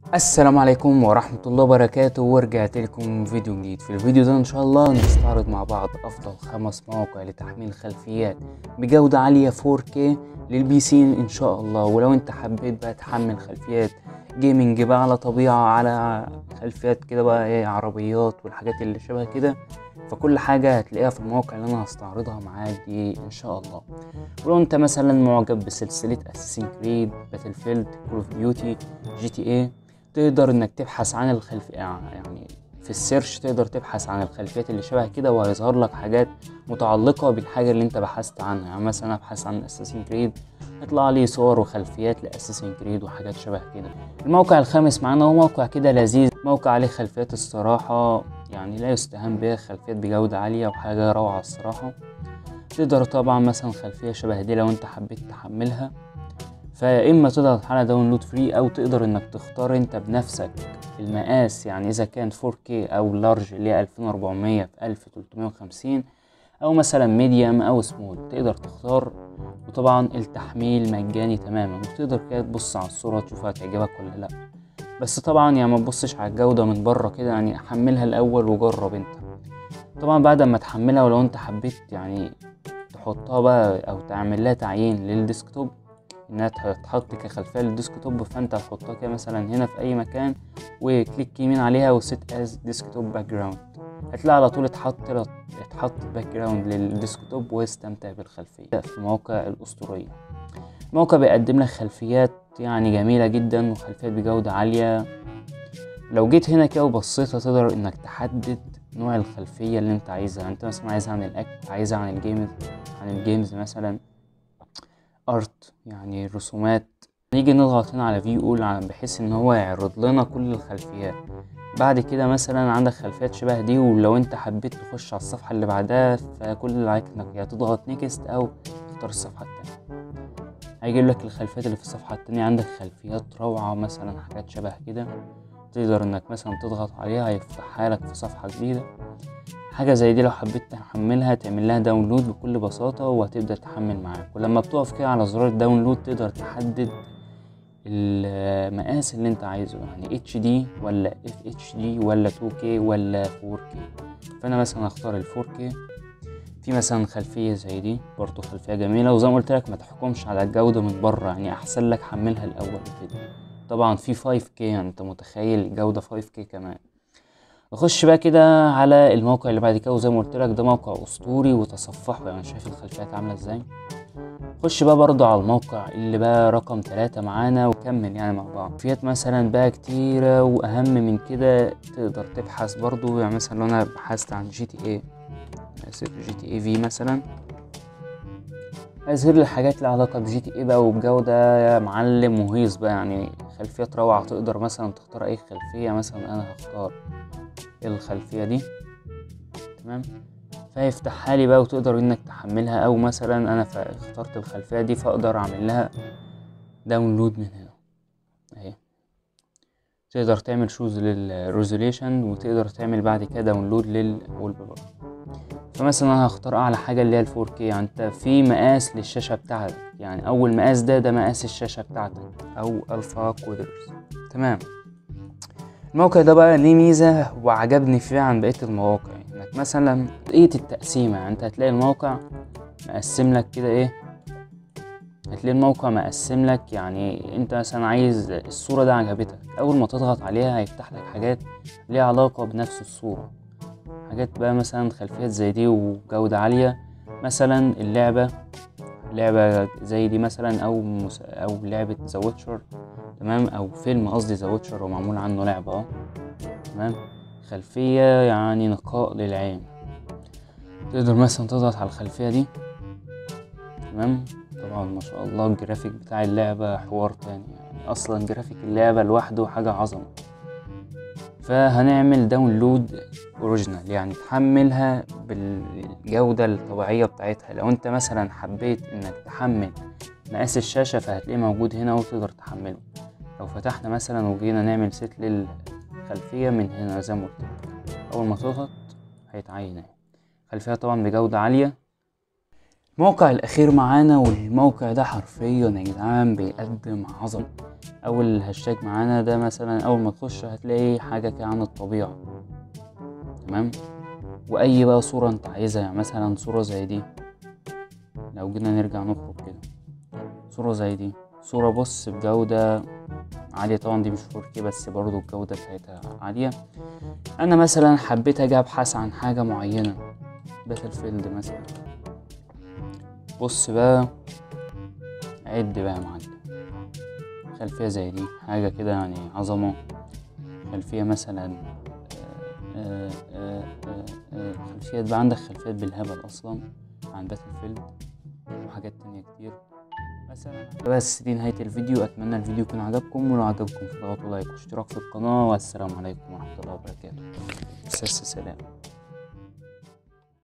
السلام عليكم ورحمة الله وبركاته ورجعت لكم فيديو جديد في الفيديو ده ان شاء الله نستعرض مع بعض افضل خمس مواقع لتحميل خلفيات بجودة عالية 4K للبي سي ان شاء الله ولو انت حبيت بقى تحمل خلفيات جيمنج بقى على طبيعة على خلفيات كده بقى ايه عربيات والحاجات اللي شبه كده فكل حاجة هتلاقيها في المواقع اللي انا هستعرضها معاك دي ان شاء الله ولو انت مثلا معجب بسلسلة اساسين كريد باتل فيلد كول اوف ديوتي جي تي ايه تقدر انك تبحث عن الخلف يعني في السيرش تقدر تبحث عن الخلفيات اللي شبه كده وهيظهر لك حاجات متعلقة بالحاجة اللي انت بحثت عنها يعني مثلا ابحث عن اساسين كريد يطلع لي صور وخلفيات لاساسين كريد وحاجات شبه كده الموقع الخامس معانا هو موقع كده لذيذ موقع عليه خلفيات الصراحة يعني لا يستهان بها خلفيات بجودة عالية وحاجة روعة الصراحة تقدر طبعا مثلا خلفية شبه دي لو انت حبيت تحملها فيا اما تضغط على داونلود فري او تقدر انك تختار انت بنفسك المقاس يعني اذا كان 4K او لارج اللي هي 2400 في 1350 او مثلا ميديوم او سمول تقدر تختار وطبعا التحميل مجاني تماما وتقدر كده تبص على الصورة تشوفها تعجبك ولا لا بس طبعا يعني ما تبصش على الجودة من بره كده يعني حملها الاول وجرب انت طبعا بعد ما تحملها ولو انت حبيت يعني تحطها بقى او تعمل لها تعيين للديسكتوب انها تتحط كخلفيه للديسكتوب فانت هتحطها كده مثلا هنا في اي مكان وكليك يمين عليها وسيت از ديسكتوب باك جراوند هتلاقي على طول اتحط اتحط باك جراوند للديسكتوب واستمتع بالخلفيه في موقع الاسطوريه الموقع بيقدم لك خلفيات يعني جميله جدا وخلفيات بجوده عاليه لو جيت هنا كده وبصيت هتقدر انك تحدد نوع الخلفيه اللي انت عايزها انت مثلا عايزها عن الاكل عايزها عن الجيمز عن الجيمز مثلا ارت يعني رسومات نيجي نضغط هنا على فيو بحيث ان هو يعرض لنا كل الخلفيات بعد كده مثلا عندك خلفيات شبه دي ولو انت حبيت تخش على الصفحة اللي بعدها فكل اللي عليك انك يا تضغط نيكست او تختار الصفحة التانية هيجيب لك الخلفيات اللي في الصفحة التانية عندك خلفيات روعة مثلا حاجات شبه كده تقدر انك مثلا تضغط عليها هيفتحها لك في صفحة جديدة حاجة زي دي لو حبيت تحملها تعمل لها داونلود بكل بساطة وهتبدأ تحمل معاك ولما بتقف كده على زرار الداونلود تقدر تحدد المقاس اللي انت عايزه يعني اتش دي ولا اف اتش دي ولا 2K ولا 4K فانا مثلا هختار ال 4K في مثلا خلفية زي دي برضو خلفية جميلة وزي ما قلت لك ما تحكمش على الجودة من بره يعني احسن لك حملها الاول كده طبعا في 5K يعني انت متخيل جودة 5K كمان نخش بقى كده على الموقع اللي بعد كده وزي ما قلت لك ده موقع اسطوري وتصفحه يعني شايف الخلفيات عامله ازاي خش بقى برضو على الموقع اللي بقى رقم ثلاثة معانا وكمل يعني مع بعض فيات مثلا بقى كتيرة واهم من كده تقدر تبحث برضو يعني مثلا لو انا بحثت عن جي تي ايه اسف جي تي اي في مثلا هيظهر لي حاجات لها علاقة بجي تي ايه بقى وبجودة يا معلم وهيص بقى يعني خلفيات روعة تقدر مثلا تختار اي خلفية مثلا انا هختار الخلفية دي تمام فيفتحها لي بقى وتقدر انك تحملها او مثلا انا اخترت الخلفية دي فاقدر اعمل لها داونلود من هنا اهي تقدر تعمل شوز للريزوليشن وتقدر تعمل بعد كده داونلود للوول بيبر فمثلا انا هختار اعلى حاجه اللي هي ال 4K يعني انت في مقاس للشاشه بتاعتك يعني اول مقاس ده ده مقاس الشاشه بتاعتك او الفا كودرز تمام الموقع ده بقى ليه ميزه وعجبني فيه عن بقيه المواقع انك مثلا طريقه التقسيمه يعني انت هتلاقي الموقع مقسم لك كده ايه هتلاقي الموقع مقسم لك يعني انت مثلا عايز الصوره دي عجبتك اول ما تضغط عليها هيفتح لك حاجات ليها علاقه بنفس الصوره حاجات بقى مثلا خلفيات زي دي وجودة عالية مثلا اللعبة لعبة زي دي مثلا أو مس... أو لعبة ذا ويتشر تمام أو فيلم قصدي ذا ويتشر ومعمول عنه لعبة اه تمام خلفية يعني نقاء للعين تقدر مثلا تضغط على الخلفية دي تمام طبعا ما شاء الله الجرافيك بتاع اللعبة حوار تاني يعني أصلا جرافيك اللعبة لوحده حاجة عظمة فهنعمل داونلود اوريجينال يعني تحملها بالجودة الطبيعية بتاعتها لو انت مثلا حبيت انك تحمل مقاس الشاشة فهتلاقيه موجود هنا وتقدر تحمله لو فتحنا مثلا وجينا نعمل سيت للخلفية من هنا زي ما قلت اول ما تضغط هيتعين خلفية طبعا بجودة عالية الموقع الاخير معانا والموقع ده حرفيا يا جدعان بيقدم عظمة اول هاشتاج معانا ده مثلا اول ما تخش هتلاقي حاجة كده عن الطبيعة تمام واي بقى صورة انت عايزها يعني مثلا صورة زي دي لو جينا نرجع نخرج كده صورة زي دي صورة بص بجودة عالية طبعا دي مش 4K بس برضو الجودة بتاعتها عالية انا مثلا حبيت اجي ابحث عن حاجة معينة باتل فيلد مثلا بص بقى عد بقى يا معلم خلفية زي دي حاجة كده يعني عظمة خلفية مثلا آه، آه، آه، آه، خلفيات بقى عندك خلفيات بالهبل اصلا عن باتل فيلد وحاجات تانية كتير مثلا بس دي نهاية الفيديو اتمنى الفيديو يكون عجبكم ولو عجبكم فضغطوا لايك واشتراك في القناة والسلام عليكم ورحمة الله وبركاته سلام